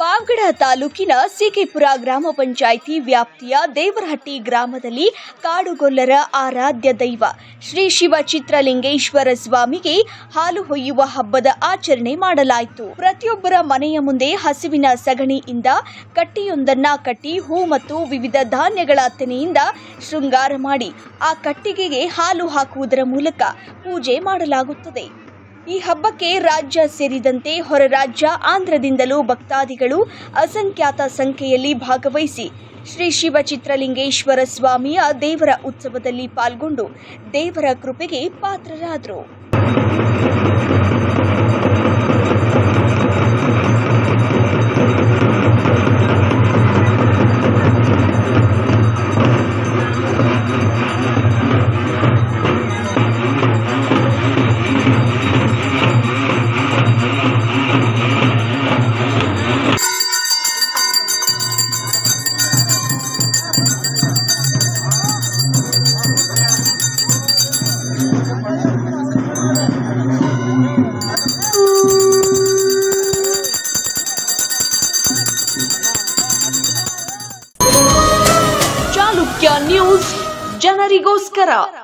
ಪಾವಗಡ ತಾಲೂಕಿನ ಸಿಕೆಪುರ ಗ್ರಾಮ ಪಂಚಾಯಿತಿ ವ್ಯಾಪ್ತಿಯ ದೇವರಹಟ್ಟಿ ಗ್ರಾಮದಲ್ಲಿ ಕಾಡುಗೊಲ್ಲರ ಆರಾಧ್ಯ ದೈವ ಶ್ರೀ ಶಿವ ಚಿತ್ರಲಿಂಗೇಶ್ವರ ಸ್ವಾಮಿಗೆ ಹಾಲು ಹೊಯ್ಯುವ ಹಬ್ಬದ ಆಚರಣೆ ಮಾಡಲಾಯಿತು ಪ್ರತಿಯೊಬ್ಬರ ಮನೆಯ ಮುಂದೆ ಹಸುವಿನ ಸಗಣಿಯಿಂದ ಕಟ್ಟಿಯೊಂದನ್ನ ಕಟ್ಟಿ ಹೂ ಮತ್ತು ವಿವಿಧ ಧಾನ್ಯಗಳ ತೆನೆಯಿಂದ ಶೃಂಗಾರ ಮಾಡಿ ಆ ಕಟ್ಟಿಗೆಗೆ ಹಾಲು ಹಾಕುವುದರ ಮೂಲಕ ಪೂಜೆ ಮಾಡಲಾಗುತ್ತದೆ ಈ ಹಬ್ಬಕ್ಕೆ ರಾಜ್ಯ ಸೇರಿದಂತೆ ಹೊರ ರಾಜ್ಯ ಆಂಧ್ರದಿಂದಲೂ ಭಕ್ತಾದಿಗಳು ಅಸಂಖ್ಯಾತ ಸಂಖ್ಯೆಯಲ್ಲಿ ಭಾಗವಹಿಸಿ ಶ್ರೀ ಶಿವ ಚಿತ್ರಲಿಂಗೇಶ್ವರ ಸ್ವಾಮಿಯ ದೇವರ ಉತ್ಸವದಲ್ಲಿ ಪಾಲ್ಗೊಂಡು ದೇವರ ಕೃಪೆಗೆ ಪಾತ್ರರಾದರು ಚಾಲುಕ್ಯ ನ್ಯೂಸ್ ಜನರಿಗೋಸ್ಕರ